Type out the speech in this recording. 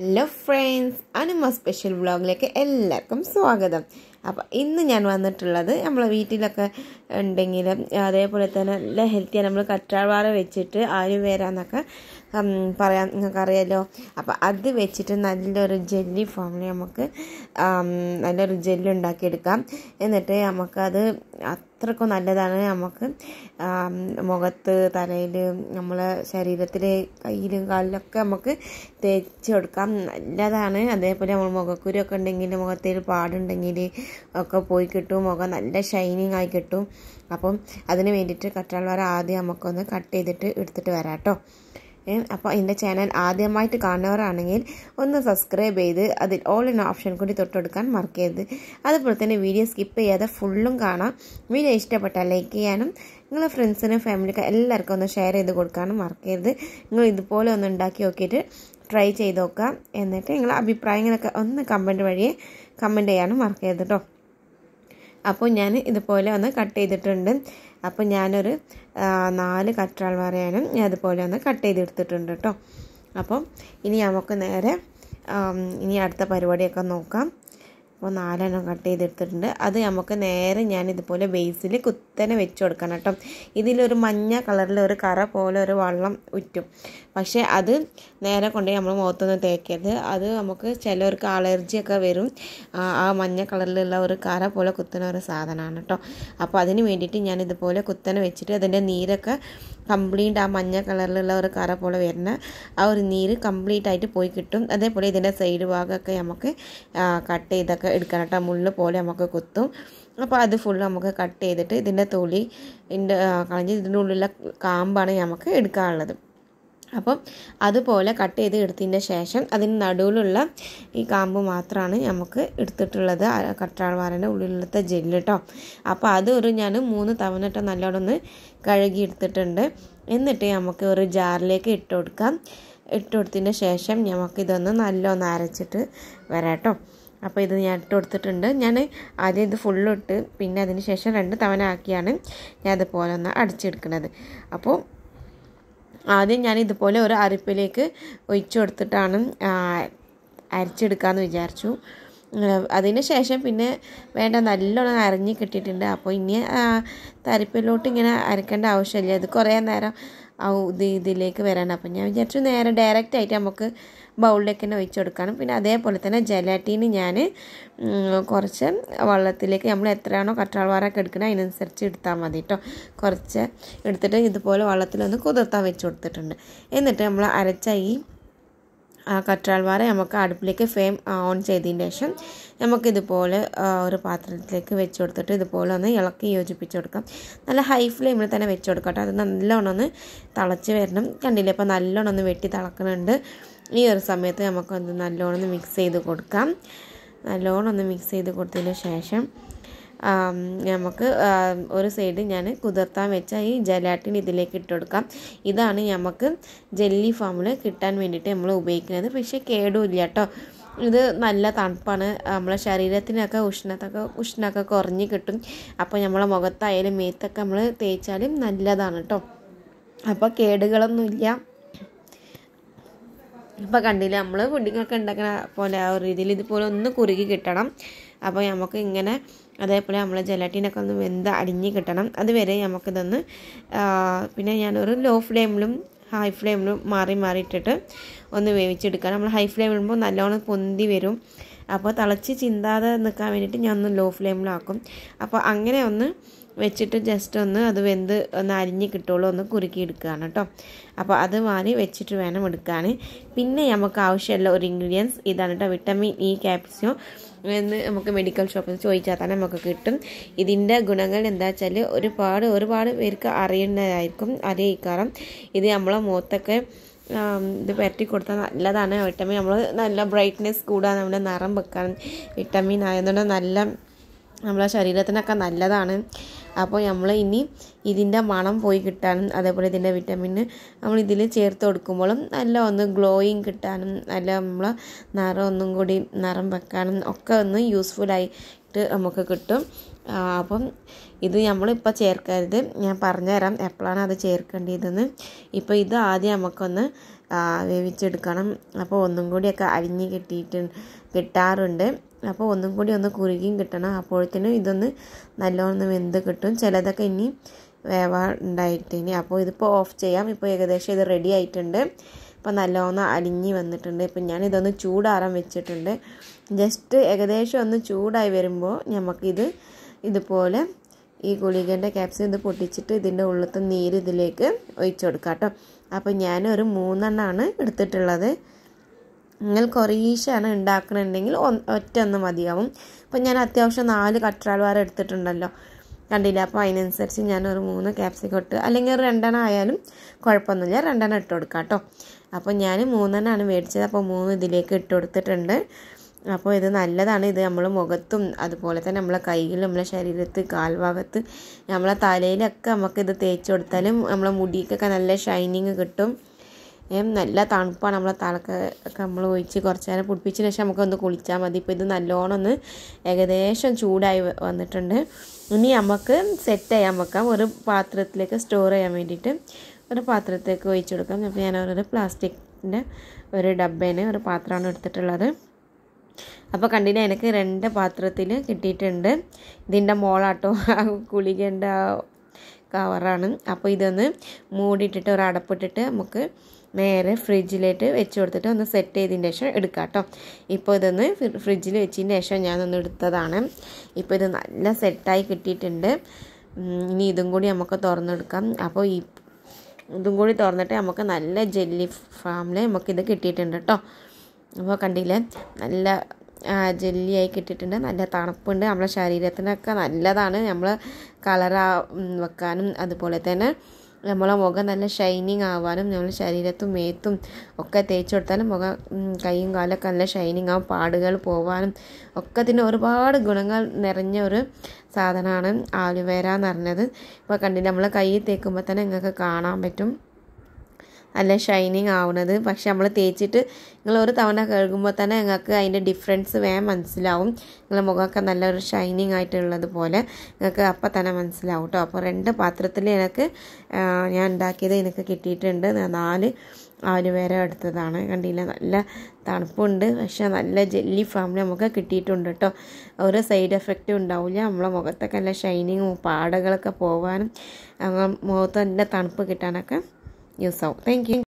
hello friends അനുമ special വ്ളോഗിലേക്ക് എല്ലാവർക്കും സ്വാഗതം അപ്പോൾ ഇന്ന് ഞാൻ വന്നിട്ടുള്ളത് നമ്മളെ വീട്ടിലൊക്കെ ഉണ്ടെങ്കിൽ അതേപോലെ തന്നെ നല്ല ഹെൽത്തിയാണ് നമ്മൾ കറ്റാർവാഴ വെച്ചിട്ട് ആയുർവേദ എന്നൊക്കെ ഉം, പറയാൻ നിങ്ങൾക്ക് അറിയാലോ അപ്പോൾ അത് വെച്ചിട്ട് നല്ലൊരു ജെല്ലി ഫോമിൽ നമുക്ക് ആം, നല്ലൊരു ജെല്ലി ഉണ്ടാക്കിയെടുക്കാം എന്നിട്ട് നമുക്കത് അത്രക്കും നല്ലതാണ് നമുക്ക് ആം, മുഖത്ത് തലയിൽ നമ്മളെ ശരീരത്തിൽ കയ്യിലും കാലിലൊക്കെ നമുക്ക് തേച്ച് കൊടുക്കാം നല്ലതാണ് അതേപോലെ നമ്മൾ മുഖക്കുരൊക്കെ ഉണ്ടെങ്കിൽ മുഖത്തിൽ പാടുണ്ടെങ്കിൽ ഒക്കെ പോയി കിട്ടും മുഖം നല്ല ഷൈനിങ് ആയി കിട്ടും അപ്പം അതിന് വേണ്ടിയിട്ട് കറ്റാൾവാര ആദ്യം നമുക്കൊന്ന് കട്ട് ചെയ്തിട്ട് എടുത്തിട്ട് വരാം കേട്ടോ അപ്പോൾ എൻ്റെ ചാനൽ ആദ്യമായിട്ട് കാണുന്നവരാണെങ്കിൽ ഒന്ന് സബ്സ്ക്രൈബ് ചെയ്ത് അതിൽ ഓൾ ഇൻ ഓപ്ഷൻ കൂടി തൊട്ടെടുക്കാൻ മറക്കരുത് അതുപോലെ തന്നെ വീഡിയോ സ്കിപ്പ് ചെയ്യാതെ ഫുള്ളും കാണാം വീഡിയോ ഇഷ്ടപ്പെട്ടാൽ ലൈക്ക് ചെയ്യാനും നിങ്ങളെ ഫ്രണ്ട്സിനും ഫാമിലിക്കും എല്ലാവർക്കും ഒന്ന് ഷെയർ ചെയ്ത് കൊടുക്കാനും മറക്കരുത് നിങ്ങൾ ഇതുപോലെ ഒന്ന് ഉണ്ടാക്കി നോക്കിയിട്ട് ട്രൈ ചെയ്ത് നോക്കാം എന്നിട്ട് നിങ്ങളെ അഭിപ്രായങ്ങളൊക്കെ ഒന്ന് കമൻറ്റ് വഴിയെ കമൻറ്റ് ചെയ്യാനും മറക്കരുത് കേട്ടോ അപ്പോൾ ഞാൻ ഇതുപോലെ ഒന്ന് കട്ട് ചെയ്തിട്ടുണ്ട് അപ്പോൾ ഞാനൊരു ആ, നാല് കറ്റാൾ വരയാനും ഞാൻ അതുപോലെ ഒന്ന് കട്ട് ചെയ്തെടുത്തിട്ടുണ്ട് കേട്ടോ അപ്പം ഇനി നമുക്ക് നേരെ ആം, ഇനി അടുത്ത പരിപാടിയൊക്കെ നോക്കാം അപ്പോൾ നാലെണ്ണം കട്ട് ചെയ്തെടുത്തിട്ടുണ്ട് അത് നമുക്ക് നേരെ ഞാൻ ഇതുപോലെ ബേസിൽ കുത്തനെ വെച്ച് കൊടുക്കണം കേട്ടോ ഇതിലൊരു മഞ്ഞ കളറിൽ ഒരു കറ പോലെ ഒരു വെള്ളം ഉറ്റും പക്ഷേ അത് നേരെ കൊണ്ടുപോയി നമ്മൾ മുഖത്തൊന്നും തേക്കരുത് അത് നമുക്ക് ചിലവർക്ക് അലർജിയൊക്കെ വരും ആ ആ മഞ്ഞ കളറിലുള്ള ഒരു കറ പോലെ കുത്തുന്ന ഒരു സാധനമാണ് കേട്ടോ അപ്പോൾ അതിന് വേണ്ടിയിട്ട് ഞാൻ ഇതുപോലെ കുത്തനെ വെച്ചിട്ട് അതിൻ്റെ നീരൊക്കെ കംപ്ലീറ്റ് ആ മഞ്ഞ കളറിലുള്ള ഒരു കറ പോലെ വരുന്ന ആ ഒരു നീര് കംപ്ലീറ്റ് ആയിട്ട് പോയി കിട്ടും അതേപോലെ ഇതിൻ്റെ സൈഡ് ഭാഗമൊക്കെ നമുക്ക് കട്ട് ചെയ്തൊക്കെ എടുക്കണം കേട്ടോ മുള്ള് പോലെ നമുക്ക് കുത്തും അപ്പോൾ അത് ഫുള്ള് നമുക്ക് കട്ട് ചെയ്തിട്ട് ഇതിൻ്റെ തൊലി ഇതിൻ്റെ കളഞ്ഞ് ഇതിൻ്റെ ഉള്ളിലുള്ള കാമ്പാണ് നമുക്ക് എടുക്കാനുള്ളത് അപ്പം അതുപോലെ കട്ട് ചെയ്ത് എടുത്തതിൻ്റെ ശേഷം അതിന് നടുവിലുള്ള ഈ കാമ്പ് മാത്രമാണ് നമുക്ക് എടുത്തിട്ടുള്ളത് കറ്റാൾവാരൻ്റെ ഉള്ളിലത്തെ ജെല്ല് കേട്ടോ അപ്പോൾ അത് ഒരു ഞാൻ മൂന്ന് തവണ ഇട്ട് നല്ലോണം ഒന്ന് കഴുകി എടുത്തിട്ടുണ്ട് എന്നിട്ട് നമുക്ക് ഒരു ജാറിലേക്ക് ഇട്ട് കൊടുക്കാം ഇട്ട് കൊടുത്തതിന് ശേഷം നമുക്കിതൊന്ന് നല്ലോണം അരച്ചിട്ട് വരാം കേട്ടോ അപ്പോൾ ഇത് ഞാൻ ഇട്ട് കൊടുത്തിട്ടുണ്ട് ഞാൻ ആദ്യം ഇത് ഫുള്ള് ഇട്ട് പിന്നെ അതിന് ശേഷം രണ്ട് തവണ ആക്കിയാണ് ഞാൻ അതുപോലെ ഒന്ന് അടിച്ചെടുക്കുന്നത് അപ്പോൾ ആദ്യം ഞാൻ ഇതുപോലെ ഒരു അരിപ്പിലേക്ക് ഒഴിച്ചു കൊടുത്തിട്ടാണ് ആ, അരച്ചെടുക്കാമെന്ന് വിചാരിച്ചു അതിന് ശേഷം പിന്നെ വേണ്ട നല്ലോണം അരഞ്ഞ് കിട്ടിയിട്ടുണ്ട് അപ്പോൾ ഇനി ആ, തരിപ്പിലോട്ട് ഇങ്ങനെ അരക്കേണ്ട ആവശ്യമില്ല ഇത് കുറേ നേരം ആ ഇത് ഇതിലേക്ക് വരാണ് അപ്പം ഞാൻ വിചാരിച്ചു നേരെ ഡയറക്റ്റ് ആയിട്ട് നമുക്ക് ബൗളിലേക്ക് തന്നെ ഒഴിച്ചു കൊടുക്കണം പിന്നെ അതേപോലെ തന്നെ ജലാറ്റീന് ഞാൻ കുറച്ച് വെള്ളത്തിലേക്ക് നമ്മൾ എത്രയാണോ കറ്റാൾവാറൊക്കെ എടുക്കുന്നത് അതിനനുസരിച്ച് എടുത്താൽ മതി കേട്ടോ കുറച്ച് എടുത്തിട്ട് ഇതുപോലെ വെള്ളത്തിലൊന്ന് കുതിർത്താൻ വെച്ച് കൊടുത്തിട്ടുണ്ട് എന്നിട്ട് നമ്മൾ അരച്ച ഈ ആ കറ്റാൾവാറ നമുക്ക് അടുപ്പിലേക്ക് ഫ്ലെയിം ഓൺ ചെയ്തതിന് ശേഷം നമുക്കിതുപോലെ ആ, ഒരു പാത്രത്തിലേക്ക് വെച്ച് കൊടുത്തിട്ട് ഇതുപോലെ ഒന്ന് ഇളക്കി യോജിപ്പിച്ച് കൊടുക്കാം നല്ല ഹൈ ഫ്ലെയിമിൽ തന്നെ വെച്ച് കൊടുക്കാം കേട്ടോ അത് നല്ലോണം ഒന്ന് തിളച്ച് വരണം കണ്ടില്ലേ ഇപ്പോൾ നല്ലോണം ഒന്ന് വെട്ടി തിളക്കുന്നുണ്ട് ഈ ഒരു സമയത്ത് നമുക്കൊന്ന് നല്ലോണം ഒന്ന് മിക്സ് ചെയ്ത് കൊടുക്കാം നല്ലോണം ഒന്ന് മിക്സ് ചെയ്ത് കൊടുത്തതിന് ശേഷം ആം, നമുക്ക് ആ, ഒരു സൈഡ് ഞാൻ കുതിർത്താൻ വെച്ച ഈ ജലാറ്റിൻ ഇതിലേക്ക് ഇട്ട് കൊടുക്കാം ഇതാണ് നമുക്ക് ജെല്ലി ഫോമിൽ കിട്ടാൻ വേണ്ടിയിട്ട് നമ്മൾ ഉപയോഗിക്കുന്നത് പക്ഷേ കേടുമില്ല കേട്ടോ ഇത് നല്ല തണുപ്പാണ് നമ്മളെ ശരീരത്തിനൊക്കെ ഉഷ്ണത്തൊക്കെ ഉഷ്ണമൊക്കെ കുറഞ്ഞ് കിട്ടും അപ്പോൾ നമ്മളെ മുഖത്തായാലും മേത്തൊക്കെ നമ്മൾ തേച്ചാലും നല്ലതാണ് കേട്ടോ അപ്പോൾ കേടുകളൊന്നുമില്ല ഇപ്പോൾ കണ്ടില്ല നമ്മൾ പുഡിങ്ങൊക്കെ ഉണ്ടാക്കുന്ന പോലെ ആ ഒരു രീതിയിൽ ഇതുപോലെ ഒന്ന് കുറുകി കിട്ടണം അപ്പോൾ നമുക്ക് ഇങ്ങനെ അതേപോലെ നമ്മൾ ജലാറ്റീനൊക്കെ ഒന്ന് വെന്ത് അടിഞ്ഞ് കിട്ടണം അതുവരെ നമുക്കിതൊന്ന് ആ, പിന്നെ ഞാനൊരു ലോ ഫ്ലെയിമിലും ഹൈ ഫ്ലെയിമിലും മാറി മാറി ഇട്ടിട്ട് ഒന്ന് വേവിച്ചെടുക്കാം നമ്മൾ ഹൈ ഫ്ലെയിമിടുമ്പോൾ നല്ലോണം പൊന്തി വരും അപ്പോൾ തിളച്ച് ചിന്താതെ നിൽക്കാൻ വേണ്ടിയിട്ട് ഞാൻ ഒന്ന് ലോ ഫ്ലെയിമിലാക്കും അപ്പോൾ അങ്ങനെ ഒന്ന് വെച്ചിട്ട് ജസ്റ്റ് ഒന്ന് അത് വെന്ത് ഒന്ന് അരിഞ്ഞ് കിട്ടുള്ളൂ ഒന്ന് കുറുക്കി എടുക്കുകയാണ് കേട്ടോ അപ്പോൾ അത് മാറി വെച്ചിട്ട് വേണം എടുക്കാൻ പിന്നെ നമുക്ക് ആവശ്യമുള്ള ഒരു ഇൻഗ്രീഡിയൻസ് ഇതാണ് കേട്ടോ വിറ്റമിൻ ഇ ക്യാപ്സ്യോ എന്ന് നമുക്ക് മെഡിക്കൽ ഷോപ്പിൽ ചോദിച്ചാൽ തന്നെ നമുക്ക് കിട്ടും ഇതിൻ്റെ ഗുണങ്ങൾ എന്താ വെച്ചാൽ ഒരുപാട് ഒരുപാട് പേർക്ക് അറിയുന്നതായിരിക്കും അറിയിക്കാറും ഇത് നമ്മളെ മുഖത്തൊക്കെ ആം, ഇത് പരട്ടി കൊടുത്താൽ നല്ലതാണ് വിറ്റമിൻ നമ്മൾ നല്ല ബ്രൈറ്റ്നെസ് കൂടാൻ നമ്മുടെ നിറം വെക്കാൻ വിറ്റമിൻ ആയതുകൊണ്ട് നല്ല നമ്മളെ ശരീരത്തിനൊക്കെ നല്ലതാണ് അപ്പോൾ നമ്മൾ ഇനി ഇതിൻ്റെ മണം പോയി കിട്ടാനും അതേപോലെ ഇതിൻ്റെ വിറ്റമിന് നമ്മൾ ഇതിൽ ചേർത്ത് കൊടുക്കുമ്പോഴും നല്ല ഒന്ന് ഗ്ലോയിങ് കിട്ടാനും നല്ല നമ്മളെ നിറം ഒന്നും കൂടി നിറം വെക്കാനും ഒക്കെ ഒന്ന് യൂസ്ഫുള്ളായിട്ട് നമുക്ക് കിട്ടും ആ, അപ്പം ഇത് നമ്മളിപ്പോൾ ചേർക്കരുത് ഞാൻ പറഞ്ഞുതരാം എപ്പോഴാണ് അത് ചേർക്കേണ്ടതെന്ന് ഇപ്പോൾ ഇത് ആദ്യം നമുക്കൊന്ന് വേവിച്ചെടുക്കണം അപ്പോൾ ഒന്നും കൂടിയൊക്കെ അരിഞ്ഞ് കിട്ടിയിട്ട് കിട്ടാറുണ്ട് അപ്പോൾ ഒന്നും കൂടി ഒന്ന് കുറുകിയും കിട്ടണം അപ്പോഴത്തേനും ഇതൊന്ന് നല്ലോണം വെന്ത് കിട്ടും ചിലതൊക്കെ ഇനി വേവാ ഉണ്ടായിട്ടിനി അപ്പോൾ ഇതിപ്പോൾ ഓഫ് ചെയ്യാം ഇപ്പോൾ ഏകദേശം ഇത് റെഡി ആയിട്ടുണ്ട് ഇപ്പോൾ നല്ലോണം അലിഞ്ഞ് വന്നിട്ടുണ്ട് ഇപ്പം ഞാൻ ഇതൊന്ന് ചൂടാറാൻ വെച്ചിട്ടുണ്ട് ജസ്റ്റ് ഏകദേശം ഒന്ന് ചൂടായി വരുമ്പോൾ നമുക്കിത് ഇതുപോലെ ഈ ഗുളികൻ്റെ ക്യാപ്സിൻ ഇത് പൊട്ടിച്ചിട്ട് ഇതിൻ്റെ ഉള്ളത്തെ നീര് ഇതിലേക്ക് ഒഴിച്ചു കൊടുക്കാം കേട്ടോ അപ്പോൾ ഞാനൊരു മൂന്നെണ്ണമാണ് എടുത്തിട്ടുള്ളത് നിങ്ങൾ കുറേശ്ശാണ് ഉണ്ടാക്കണമെന്നുണ്ടെങ്കിൽ ഒറ്റ ഒന്ന് മതിയാവും അപ്പോൾ ഞാൻ അത്യാവശ്യം നാല് കറ്റാൾവാര എടുത്തിട്ടുണ്ടല്ലോ കണ്ടില്ല അപ്പോൾ അതിനനുസരിച്ച് ഞാനൊരു മൂന്ന് ക്യാപ്സിക്കം ഇട്ട് അല്ലെങ്കിൽ ഒരു രണ്ടെണ്ണം ആയാലും കുഴപ്പമൊന്നുമില്ല രണ്ടെണ്ണം ഇട്ട് കൊടുക്കാം കേട്ടോ അപ്പോൾ ഞാൻ മൂന്നെണ്ണമാണ് മേടിച്ചത് അപ്പോൾ മൂന്ന് ഇതിലേക്ക് ഇട്ട് കൊടുത്തിട്ടുണ്ട് അപ്പോൾ ഇത് നല്ലതാണ് ഇത് നമ്മൾ മുഖത്തും അതുപോലെ തന്നെ നമ്മളെ കൈയിലും നമ്മളെ ശരീരത്ത് കാൽഭാഗത്ത് നമ്മളെ തലയിലൊക്കെ നമുക്കിത് തേച്ച് കൊടുത്താലും നമ്മളെ മുടിക്കൊക്കെ നല്ല ഷൈനിങ് കിട്ടും നല്ല തണുപ്പാണ് നമ്മളെ തലക്ക് ഒക്കെ നമ്മൾ ഒഴിച്ച് കുറച്ച് നേരം പിടിപ്പിച്ചതിന് ശേഷം നമുക്കൊന്ന് കുളിച്ചാൽ മതി ഇപ്പോൾ ഇത് നല്ലോണം ഒന്ന് ഏകദേശം ചൂടായി വന്നിട്ടുണ്ട് ഇനി നമുക്ക് സെറ്റ് ചെയ്യാൻ വെക്കാം ഒരു പാത്രത്തിലേക്ക് സ്റ്റോർ ചെയ്യാൻ വേണ്ടിയിട്ട് ഒരു പാത്രത്തേക്ക് ഒഴിച്ച് കൊടുക്കാം അപ്പോൾ ഞാൻ ഒരു പ്ലാസ്റ്റിക്കിൻ്റെ ഒരു ഡബ്ബേന് ഒരു പാത്രമാണ് എടുത്തിട്ടുള്ളത് അപ്പോൾ കണ്ടില്ല എനിക്ക് രണ്ട് പാത്രത്തിൽ കിട്ടിയിട്ടുണ്ട് ഇതിൻ്റെ മോളാട്ടോ കുളികേണ്ട കവറാണ് അപ്പോൾ ഇതൊന്ന് മൂടിയിട്ടിട്ട് ഒരു അടപ്പിട്ടിട്ട് നമുക്ക് നേരെ ഫ്രിഡ്ജിലേക്ക് വെച്ച് കൊടുത്തിട്ട് ഒന്ന് സെറ്റ് ചെയ്തതിന് ശേഷം എടുക്കാം കേട്ടോ ഇപ്പോൾ ഇതൊന്ന് ഫ്രിഡ്ജിൽ വെച്ചതിന് ശേഷം ഞാനൊന്ന് എടുത്തതാണ് ഇപ്പോൾ ഇത് നല്ല സെറ്റായി കിട്ടിയിട്ടുണ്ട് ഇനി ഇതും കൂടി നമുക്ക് തുറന്നെടുക്കാം അപ്പോൾ ഈ ഇതും കൂടി തുറന്നിട്ട് നമുക്ക് നല്ല ജെല്ലി ഫാമിൽ നമുക്കിത് കിട്ടിയിട്ടുണ്ട് കേട്ടോ അപ്പോൾ കണ്ടില്ലേ നല്ല ജെല്ലിയായി കിട്ടിയിട്ടുണ്ട് നല്ല തണുപ്പുണ്ട് നമ്മളെ ശരീരത്തിനൊക്കെ നല്ലതാണ് നമ്മൾ കളർ വെക്കാനും അതുപോലെ തന്നെ നമ്മളെ മുഖം നല്ല ഷൈനിങ് ആവാനും നമ്മുടെ ശരീരത്തും മേത്തും ഒക്കെ തേച്ച് കൊടുത്താലും മുഖം കൈയും കാലൊക്കെ നല്ല ഷൈനിങ് ആവും പാടുകൾ പോവാനും ഒക്കെ ഇതിന് ഒരുപാട് ഗുണങ്ങൾ നിറഞ്ഞ ഒരു സാധനമാണ് ആലുവേര എന്ന് പറഞ്ഞത് ഇപ്പോൾ കണ്ടില്ല നമ്മൾ കൈ തേക്കുമ്പോൾ തന്നെ നിങ്ങൾക്ക് കാണാൻ പറ്റും നല്ല ഷൈനിങ് ആവുന്നത് പക്ഷെ നമ്മൾ തേച്ചിട്ട് നിങ്ങൾ ഒരു തവണ കഴുകുമ്പോൾ തന്നെ നിങ്ങൾക്ക് അതിൻ്റെ ഡിഫറൻസ് വേഗം മനസ്സിലാവും നിങ്ങളുടെ മുഖമൊക്കെ നല്ലൊരു ഷൈനിങ് ആയിട്ടുള്ളത് പോലെ നിങ്ങൾക്ക് അപ്പം തന്നെ മനസ്സിലാവും കേട്ടോ അപ്പോൾ രണ്ട് പാത്രത്തിൽ എനിക്ക് ഞാൻ ഉണ്ടാക്കിയത് എനിക്ക് കിട്ടിയിട്ടുണ്ട് നാല് ആലുവേര എടുത്തതാണ് കണ്ടില്ല നല്ല തണുപ്പുണ്ട് പക്ഷെ നല്ല ജെല്ലി ഫാമിൽ നമുക്ക് കിട്ടിയിട്ടുണ്ട് കേട്ടോ ഒരു സൈഡ് എഫക്റ്റും ഉണ്ടാവില്ല നമ്മളെ മുഖത്തൊക്കെ നല്ല ഷൈനിങ്ങും പാടകളൊക്കെ പോകാനും മുഖത്ത് നല്ല തണുപ്പ് കിട്ടാനൊക്കെ യൂസ് ആവും താങ്ക് യു